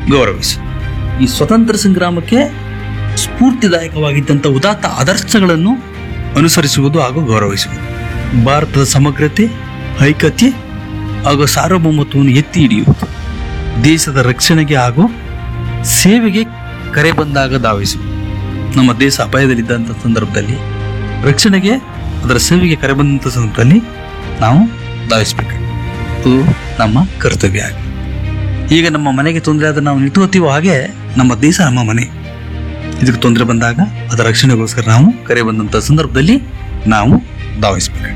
ಗೌರವಿಸು ಈ ಸ್ವತಂತ್ರ ಸಂಗ್ರಾಮಕ್ಕೆ ಸ್ಫೂರ್ತಿದಾಯಕವಾಗಿದ್ದಂಥ ಉದಾತ್ತ ಆದರ್ಶಗಳನ್ನು ಅನುಸರಿಸುವುದು ಹಾಗೂ ಗೌರವಿಸುವುದು ಭಾರತದ ಸಮಗ್ರತೆ ಐಕ್ಯತೆ ಹಾಗೂ ಸಾರ್ವಭೌಮತ್ವವನ್ನು ಎತ್ತಿ ಹಿಡಿಯುವುದು ದೇಶದ ರಕ್ಷಣೆಗೆ ಹಾಗೂ ಸೇವೆಗೆ ಕರೆ ಬಂದಾಗ ಧಾವಿಸುವುದು ನಮ್ಮ ದೇಶ ಅಪಾಯದಲ್ಲಿದ್ದಂಥ ಸಂದರ್ಭದಲ್ಲಿ ರಕ್ಷಣೆಗೆ ಅದರ ಸೇವೆಗೆ ಕರೆ ಬಂದಂಥ ಸಂದರ್ಭದಲ್ಲಿ ನಾವು ಧಾವಿಸಬೇಕು ಅದು ನಮ್ಮ ಕರ್ತವ್ಯ ಆಗಿದೆ ಈಗ ನಮ್ಮ ಮನೆಗೆ ತೊಂದರೆ ಆದ್ರೆ ನಾವು ನಿಟ್ಟುತ್ತೀವೋ ಹಾಗೆ ನಮ್ಮ ದೇಶ ನಮ್ಮ ಮನೆ ಇದಕ್ಕೆ ತೊಂದರೆ ಬಂದಾಗ ಅದರ ರಕ್ಷಣೆಗೋಸ್ಕರ ನಾವು ಕರೆ ಬಂದಂಥ ಸಂದರ್ಭದಲ್ಲಿ ನಾವು ಧಾವಿಸಬೇಕು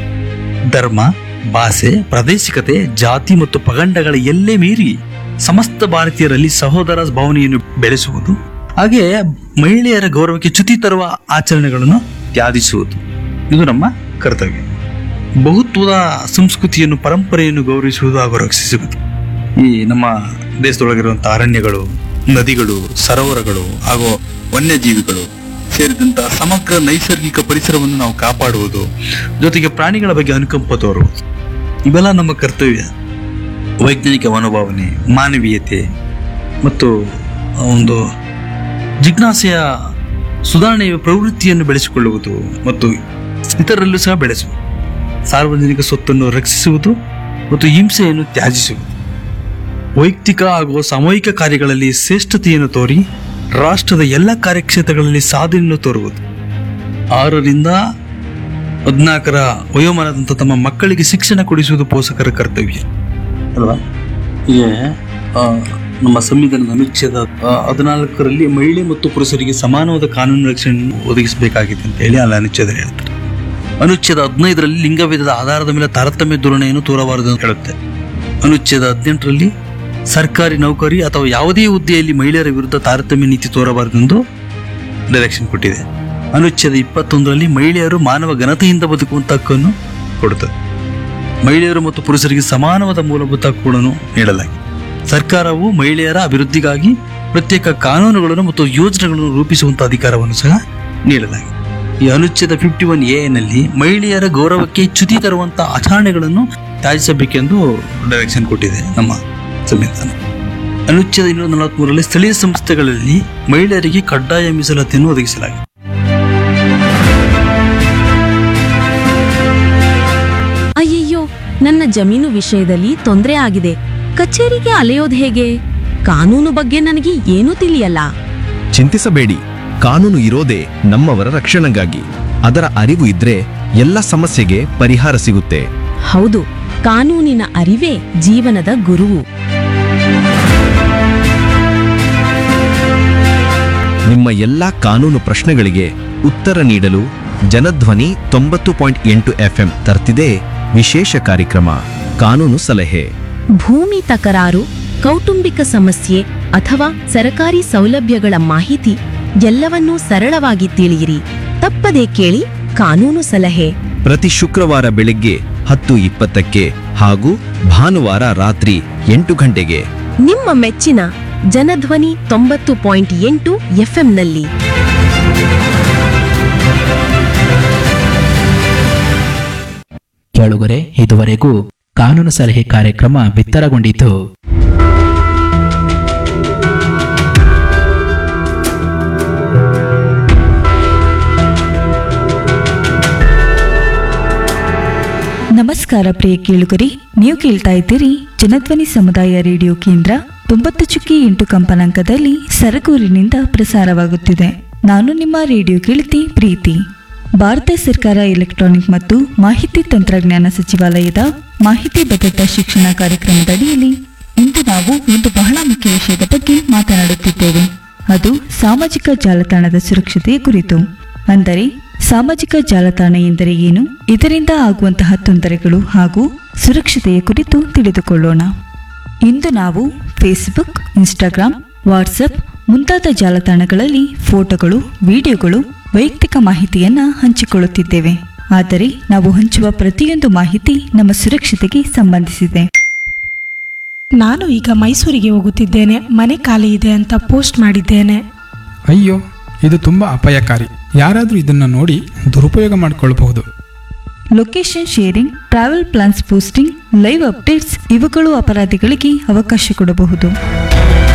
ಧರ್ಮ ಭಾಷೆ ಪ್ರಾದೇಶಿಕತೆ ಜಾತಿ ಮತ್ತು ಪಗಂಡಗಳ ಎಲ್ಲೇ ಮೀರಿ ಸಮಸ್ತ ಭಾರತೀಯರಲ್ಲಿ ಸಹೋದರ ಭಾವನೆಯನ್ನು ಬೆಳೆಸುವುದು ಹಾಗೆ ಮಹಿಳೆಯರ ಗೌರವಕ್ಕೆ ಚ್ಯುತಿ ತರುವ ಆಚರಣೆಗಳನ್ನು ತ್ಯಾದಿಸುವುದು ಇದು ನಮ್ಮ ಕರ್ತವ್ಯ ಬಹುತ್ವದ ಸಂಸ್ಕೃತಿಯನ್ನು ಪರಂಪರೆಯನ್ನು ಗೌರವಿಸುವುದು ಹಾಗೂ ರಕ್ಷಿಸುವುದು ಈ ನಮ್ಮ ದೇಶದೊಳಗಿರುವಂತಹ ಅರಣ್ಯಗಳು ನದಿಗಳು ಸರೋವರಗಳು ಹಾಗೂ ವನ್ಯಜೀವಿಗಳು ಸೇರಿದಂತಹ ಸಮಗ್ರ ನೈಸರ್ಗಿಕ ಪರಿಸರವನ್ನು ನಾವು ಕಾಪಾಡುವುದು ಜೊತೆಗೆ ಪ್ರಾಣಿಗಳ ಬಗ್ಗೆ ಅನುಕಂಪ ತೋರುವುದು ಇವೆಲ್ಲ ನಮ್ಮ ಕರ್ತವ್ಯ ವೈಜ್ಞಾನಿಕ ಮನೋಭಾವನೆ ಮಾನವೀಯತೆ ಮತ್ತು ಒಂದು ಜಿಜ್ಞಾಸೆಯ ಸುಧಾರಣೆಯ ಪ್ರವೃತ್ತಿಯನ್ನು ಬೆಳೆಸಿಕೊಳ್ಳುವುದು ಮತ್ತು ಇತರರಲ್ಲೂ ಸಹ ಬೆಳೆಸುವುದು ಸಾರ್ವಜನಿಕ ಸ್ವತ್ತನ್ನು ರಕ್ಷಿಸುವುದು ಮತ್ತು ಹಿಂಸೆಯನ್ನು ತ್ಯಾಜಿಸುವುದು ವೈಯಕ್ತಿಕ ಹಾಗೂ ಸಾಮೂಹಿಕ ಕಾರ್ಯಗಳಲ್ಲಿ ಶ್ರೇಷ್ಠತೆಯನ್ನು ತೋರಿ ರಾಷ್ಟ್ರದ ಎಲ್ಲ ಕಾರ್ಯಕ್ಷೇತ್ರಗಳಲ್ಲಿ ಸಾಧನೆಯನ್ನು ತೋರುವುದು ಆರರಿಂದ ಹದಿನಾಲ್ಕರ ವಯೋಮಾನದಂಥ ತಮ್ಮ ಮಕ್ಕಳಿಗೆ ಶಿಕ್ಷಣ ಕೊಡಿಸುವುದು ಪೋಷಕರ ಕರ್ತವ್ಯ ಅಲ್ವಾ ಹೀಗೆ ಆ, ನಮ್ಮ ಸಂವಿಧಾನದ ಅನುಚ್ಛೇದ ಆ, ಹದಿನಾಲ್ಕರಲ್ಲಿ ಮಹಿಳೆ ಮತ್ತು ಪುರುಷರಿಗೆ ಸಮಾನವಾದ ಕಾನೂನು ರಕ್ಷಣೆಯನ್ನು ಒದಗಿಸಬೇಕಾಗಿದೆ ಅಂತ ಹೇಳಿ ಅಲ್ಲಿ ಅನುಚ್ಛೇದ ಹೇಳ್ತಾರೆ ಅನುಚ್ಛೇದ ಹದಿನೈದರಲ್ಲಿ ಲಿಂಗಭೇದದ ಆಧಾರದ ಮೇಲೆ ತಾರತಮ್ಯ ಧೋರಣೆಯನ್ನು ತೋರಬಾರದು ಅಂತ ಹೇಳುತ್ತೆ ಅನುಚ್ಛೇದ ಹದಿನೆಂಟರಲ್ಲಿ ಸರ್ಕಾರಿ ನೌಕರಿ ಅಥವಾ ಯಾವುದೇ ಹುದ್ದೆಯಲ್ಲಿ ಮಹಿಳೆಯರ ವಿರುದ್ಧ ತಾರತಮ್ಯ ನೀತಿ ತೋರಬಾರದೆಂದು ಡೈರೆಕ್ಷನ್ ಕೊಟ್ಟಿದೆ ಅನುಚ್ಛೇದ ಇಪ್ಪತ್ತೊಂದರಲ್ಲಿ ಮಹಿಳೆಯರು ಮಾನವ ಘನತೆಯಿಂದ ಬದುಕುವಂತ ಹಕ್ಕನ್ನು ಕೊಡುತ್ತದೆ ಮಹಿಳೆಯರು ಮತ್ತು ಪುರುಷರಿಗೆ ಸಮಾನವಾದ ಮೂಲಭೂತ ಹಕ್ಕುಗಳನ್ನು ನೀಡಲಾಗಿದೆ ಸರ್ಕಾರವು ಮಹಿಳೆಯರ ಅಭಿವೃದ್ಧಿಗಾಗಿ ಪ್ರತ್ಯೇಕ ಕಾನೂನುಗಳನ್ನು ಮತ್ತು ಯೋಜನೆಗಳನ್ನು ರೂಪಿಸುವಂತಹ ಅಧಿಕಾರವನ್ನು ಸಹ ನೀಡಲಾಗಿದೆ ಈ ಅನುಚ್ಛೇದ ಫಿಫ್ಟಿ ಒನ್ ಎ ನಲ್ಲಿ ಮಹಿಳೆಯರ ಗೌರವಕ್ಕೆ ಚ್ಯುತಿ ತರುವಂತಹ ಆಚರಣೆಗಳನ್ನು ತ್ಯಾಜಿಸಬೇಕೆಂದು ಡೈರೆಕ್ಷನ್ ಕೊಟ್ಟಿದೆ ನಮ್ಮ ಸಂವಿಧಾನ ಅನುಚ್ಛೇದ ಇನ್ನೂರ ನಲವತ್ಮೂರರಲ್ಲಿ ಸ್ಥಳೀಯ ಸಂಸ್ಥೆಗಳಲ್ಲಿ ಮಹಿಳೆಯರಿಗೆ ಕಡ್ಡಾಯ ಮೀಸಲಾತಿಯನ್ನು ಒದಗಿಸಲಾಗಿದೆ ಅಯ್ಯಯ್ಯೋ ನನ್ನ ಜಮೀನು ವಿಷಯದಲ್ಲಿ ತೊಂದರೆ ಆಗಿದೆ ಕಚೇರಿಗೆ ಅಲೆಯೋದು ಹೇಗೆ ಕಾನೂನು ಬಗ್ಗೆ ನನಗೆ ಏನೂ ತಿಳಿಯಲ್ಲ ಚಿಂತಿಸಬೇಡಿ ಕಾನೂನು ಇರೋದೇ ನಮ್ಮವರ ರಕ್ಷಣೆಗಾಗಿ ಅದರ ಅರಿವು ಇದ್ರೆ ಎಲ್ಲ ಸಮಸ್ಯೆಗೆ ಪರಿಹಾರ ಸಿಗುತ್ತೆ ಹೌದು ಕಾನೂನಿನ ಅರಿವೇ ಜೀವನದ ಗುರುವು ನಿಮ್ಮ ಎಲ್ಲಾ ಕಾನೂನು ಪ್ರಶ್ನೆಗಳಿಗೆ ಉತ್ತರ ನೀಡಲು ಜನಧ್ವನಿ ತೊಂಬತ್ತು ಪಾಯಿಂಟ್ ಎಂಟು ಎಫ್ಎಂ ತರ್ತಿದೆ ವಿಶೇಷ ಕಾರ್ಯಕ್ರಮ ಕಾನೂನು ಸಲಹೆ ಭೂಮಿ ತಕರಾರು ಕೌಟುಂಬಿಕ ಸಮಸ್ಯೆ ಅಥವಾ ಸರಕಾರಿ ಸೌಲಭ್ಯಗಳ ಮಾಹಿತಿ ಎಲ್ಲವನ್ನೂ ಸರಳವಾಗಿ ತಿಳಿಯಿರಿ ತಪ್ಪದೇ ಕೇಳಿ ಕಾನೂನು ಸಲಹೆ ಪ್ರತಿ ಶುಕ್ರವಾರ ಬೆಳಿಗ್ಗೆ ಹತ್ತು ಇಪ್ಪತ್ತಕ್ಕೆ ಹಾಗೂ ಭಾನುವಾರ ರಾತ್ರಿ ಎಂಟು ಗಂಟೆಗೆ ನಿಮ್ಮ ಮೆಚ್ಚಿನ ಜನಧ್ವನಿ ತೊಂಬತ್ತು ಪಾಯಿಂಟ್ ಎಂಟು ಎಫ್ಎಂನಲ್ಲಿ ಕೇಳುಗರೆ ಇದುವರೆಗೂ ಕಾನೂನು ಸಲಹೆ ಕಾರ್ಯಕ್ರಮ ಬಿತ್ತರಗೊಂಡಿತು ನಮಸ್ಕಾರ ಪ್ರಿಯ ಕೇಳುಗರಿ ನೀವು ಕೇಳ್ತಾ ಇದ್ದೀರಿ ಜನಧ್ವನಿ ಸಮುದಾಯ ರೇಡಿಯೋ ಕೇಂದ್ರ ತೊಂಬತ್ತು ಚುಕ್ಕಿ ಎಂಟು ಕಂಪನಾಂಕದಲ್ಲಿ ಸರಗೂರಿನಿಂದ ಪ್ರಸಾರವಾಗುತ್ತಿದೆ ನಾನು ನಿಮ್ಮ ರೇಡಿಯೋ ಕೇಳಿತಿ ಪ್ರೀತಿ ಭಾರತ ಸರ್ಕಾರ ಎಲೆಕ್ಟ್ರಾನಿಕ್ ಮತ್ತು ಮಾಹಿತಿ ತಂತ್ರಜ್ಞಾನ ಸಚಿವಾಲಯದ ಮಾಹಿತಿ ಭದ್ರತಾ ಶಿಕ್ಷಣ ಕಾರ್ಯಕ್ರಮದ ಅಡಿಯಲ್ಲಿ ಇಂದು ನಾವು ಒಂದು ಬಹಳ ಮುಖ್ಯ ವಿಷಯದ ಬಗ್ಗೆ ಮಾತನಾಡುತ್ತಿದ್ದೇವೆ ಅದು ಸಾಮಾಜಿಕ ಜಾಲತಾಣದ ಸುರಕ್ಷತೆಯ ಕುರಿತು ಅಂದರೆ ಸಾಮಾಜಿಕ ಜಾಲತಾಣ ಎಂದರೆ ಏನು ಇದರಿಂದ ಆಗುವಂತಹ ತೊಂದರೆಗಳು ಹಾಗೂ ಸುರಕ್ಷತೆಯ ಕುರಿತು ತಿಳಿದುಕೊಳ್ಳೋಣ ಇಂದು ನಾವು ಫೇಸ್ಬುಕ್ ಇನ್ಸ್ಟಾಗ್ರಾಂ ವಾಟ್ಸಪ್ ಮುಂತಾದ ಜಾಲತಾಣಗಳಲ್ಲಿ ಫೋಟೋಗಳು ವಿಡಿಯೋಗಳು ವೈಯಕ್ತಿಕ ಮಾಹಿತಿಯನ್ನ ಹಂಚಿಕೊಳ್ಳುತ್ತಿದ್ದೇವೆ ಆದರೆ ನಾವು ಹಂಚುವ ಪ್ರತಿಯೊಂದು ಮಾಹಿತಿ ನಮ್ಮ ಸುರಕ್ಷತೆಗೆ ಸಂಬಂಧಿಸಿದೆ ನಾನು ಈಗ ಮೈಸೂರಿಗೆ ಹೋಗುತ್ತಿದ್ದೇನೆ ಮನೆ ಖಾಲಿ ಇದೆ ಅಂತ ಪೋಸ್ಟ್ ಮಾಡಿದ್ದೇನೆ ಅಯ್ಯೋ ಇದು ತುಂಬ ಅಪಾಯಕಾರಿ ಯಾರಾದರೂ ಇದನ್ನು ನೋಡಿ ದುರುಪಯೋಗ ಮಾಡಿಕೊಳ್ಳಬಹುದು location sharing travel plans posting live updates ಇವುಗಳು ಅಪರಾಧಿಗಳಿಗೆ ಅವಕಾಶ ಕೊಡಬಹುದು